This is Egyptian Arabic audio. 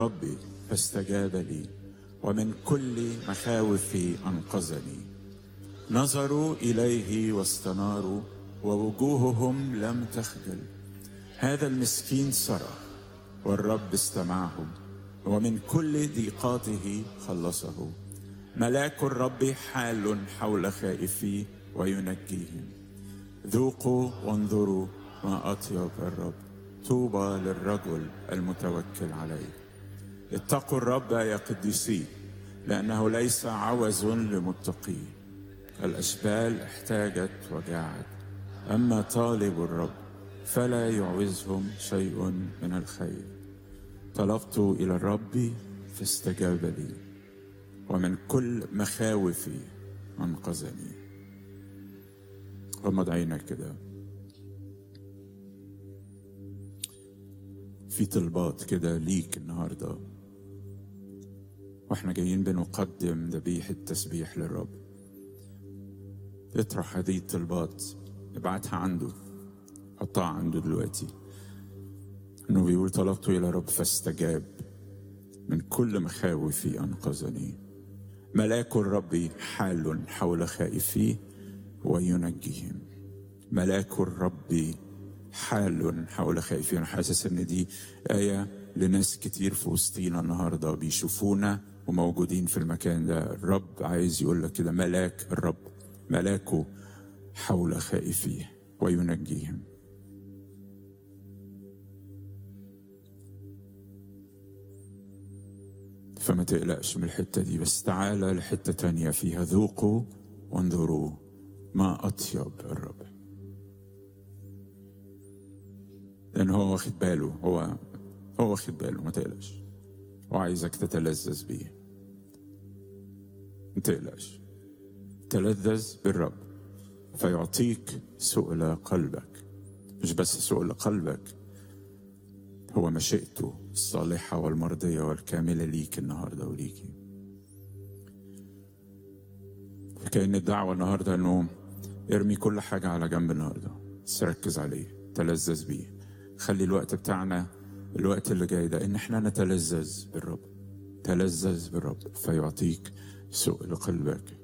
ربي فاستجاب لي ومن كل مخاوفي انقذني نظروا اليه واستناروا ووجوههم لم تخجل هذا المسكين صرخ والرب استمعهم ومن كل ضيقاته خلصه ملاك الرب حال حول خائفيه وينجيهم ذوقوا وانظروا ما اطيب الرب طوبى للرجل المتوكل عليه اتقوا الرب يا قديسين لانه ليس عوز لمتقين الاشبال احتاجت وجاعت اما طالب الرب فلا يعوزهم شيء من الخير طلبت الى الرب فاستجاب لي ومن كل مخاوفي انقذني غمض عينك كده في طلبات كده ليك النهارده واحنا جايين بنقدم ذبيحة تسبيح للرب اطرح هذه الطلبات ابعتها عنده حطها عنده دلوقتي انه بيقول طلبت الى رب فاستجاب من كل مخاوفي انقذني ملاك الرب حال حول خائفيه وينجيهم ملاك الرب حال حول خائفين انا حاسس ان دي ايه لناس كتير في وسطينا النهارده بيشوفونا وموجودين في المكان ده الرب عايز يقول لك كده ملاك الرب ملاكه حول خائفيه وينجيهم فما تقلقش من الحتة دي بس تعالى لحتة تانية فيها ذوقوا وانظروا ما أطيب الرب لأن هو واخد باله هو هو واخد باله ما تقلقش هو عايزك تتلذذ بيه ما تقلقش تلذذ بالرب فيعطيك سؤل قلبك مش بس سؤل قلبك هو مشيئته الصالحة والمرضية والكاملة ليك النهاردة وليكي كأن الدعوة النهاردة انه ارمي كل حاجة على جنب النهاردة بس ركز عليه تلذذ بيه خلي الوقت بتاعنا الوقت اللي جاي ده ان احنا نتلذذ بالرب تلذذ بالرب فيعطيك سؤل قلبك